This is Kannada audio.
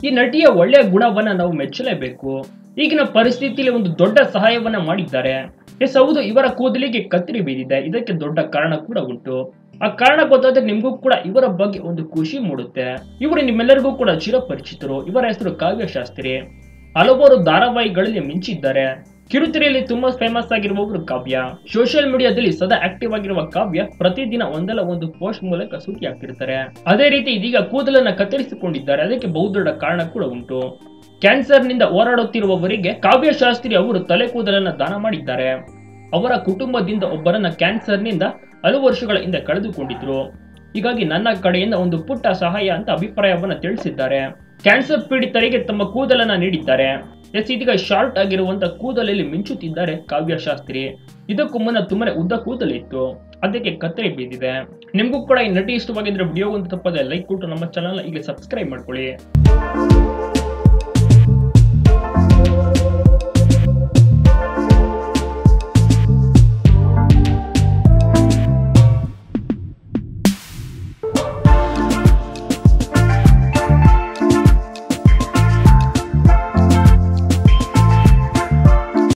ಈ ನಟಿಯ ಒಳ್ಳೆಯ ಗುಣವನ್ನ ನಾವು ಮೆಚ್ಚಲೇಬೇಕು ಈಗಿನ ಪರಿಸ್ಥಿತಿಯಲ್ಲಿ ಒಂದು ದೊಡ್ಡ ಸಹಾಯವನ್ನ ಮಾಡಿದ್ದಾರೆ ಎಸ್ ಹೌದು ಇವರ ಕೂದಲಿಗೆ ಕತ್ತರಿ ಬಿದ್ದಿದೆ ಇದಕ್ಕೆ ದೊಡ್ಡ ಕಾರಣ ಕೂಡ ಉಂಟು ಆ ಕಾರಣ ಗೊತ್ತಾದ್ರೆ ನಿಮ್ಗೂ ಕೂಡ ಇವರ ಬಗ್ಗೆ ಒಂದು ಖುಷಿ ಮೂಡುತ್ತೆ ಇವರು ನಿಮ್ಮೆಲ್ಲರಿಗೂ ಕೂಡ ಚಿರಪರಿಚಿತರು ಇವರ ಹೆಸರು ಕಾವ್ಯ ಶಾಸ್ತ್ರಿ ಹಲವಾರು ಧಾರಾವಾಹಿಗಳಲ್ಲಿ ಮಿಂಚಿದ್ದಾರೆ ಕಿರುತೆರೆಯಲ್ಲಿ ತುಂಬಾ ಫೇಮಸ್ ಆಗಿರುವವರು ಕಾವ್ಯ ಸೋಷಿಯಲ್ ಮೀಡಿಯಾದಲ್ಲಿ ಸದಾ ಆಕ್ಟಿವ್ ಆಗಿರುವ ಕಾವ್ಯ ಪ್ರತಿದಿನ ಒಂದಲ್ಲ ಒಂದು ಪೋಸ್ಟ್ ಮೂಲಕ ಸುದ್ದಿ ಆಗ್ತಿರ್ತಾರೆ ಅದೇ ರೀತಿ ಇದೀಗ ಕೂದಲನ್ನ ಕತ್ತರಿಸಿಕೊಂಡಿದ್ದಾರೆ ಅದಕ್ಕೆ ಬಹುದೊಡ್ಡ ಕಾರಣ ಕೂಡ ಉಂಟು ಕ್ಯಾನ್ಸರ್ ನಿಂದ ಹೋರಾಡುತ್ತಿರುವವರಿಗೆ ಕಾವ್ಯ ಶಾಸ್ತ್ರಿ ಅವರು ತಲೆ ಕೂದಲನ್ನ ದಾನ ಮಾಡಿದ್ದಾರೆ ಅವರ ಕುಟುಂಬದಿಂದ ಒಬ್ಬರನ್ನ ಕ್ಯಾನ್ಸರ್ ನಿಂದ ಹಲವು ವರ್ಷಗಳ ಹಿಂದೆ ಕಳೆದುಕೊಂಡಿದ್ರು ಹೀಗಾಗಿ ನನ್ನ ಕಡೆಯಿಂದ ಒಂದು ಪುಟ್ಟ ಸಹಾಯ ಅಂತ ಅಭಿಪ್ರಾಯವನ್ನ ತಿಳಿಸಿದ್ದಾರೆ ಕ್ಯಾನ್ಸರ್ ಪೀಡಿತರಿಗೆ ತಮ್ಮ ಕೂದಲನ್ನ ನೀಡಿದ್ದಾರೆ ಎಸ್ ಇದೀಗ ಶಾರ್ಟ್ ಆಗಿರುವಂತ ಕೂದಲಲ್ಲಿ ಮಿಂಚುತ್ತಿದ್ದಾರೆ ಕಾವ್ಯ ಶಾಸ್ತ್ರಿ ಇದಕ್ಕೂ ಮುನ್ನ ತುಂಬಾನೇ ಉದ್ದ ಕೂದಲಿತ್ತು ಅದಕ್ಕೆ ಕತ್ತರಿ ಬಿದ್ದಿದೆ ನಿಮಗೂ ಕೂಡ ಈ ನಟಿ ಇಷ್ಟವಾಗಿದ್ರೆ ವಿಡಿಯೋ ಒಂದು ತಪ್ಪದೆ ಲೈಕ್ ಕೊಟ್ಟು ನಮ್ಮ ಚಾನಲ್ ಈಗ ಸಬ್ಸ್ಕ್ರೈಬ್ ಮಾಡ್ಕೊಳ್ಳಿ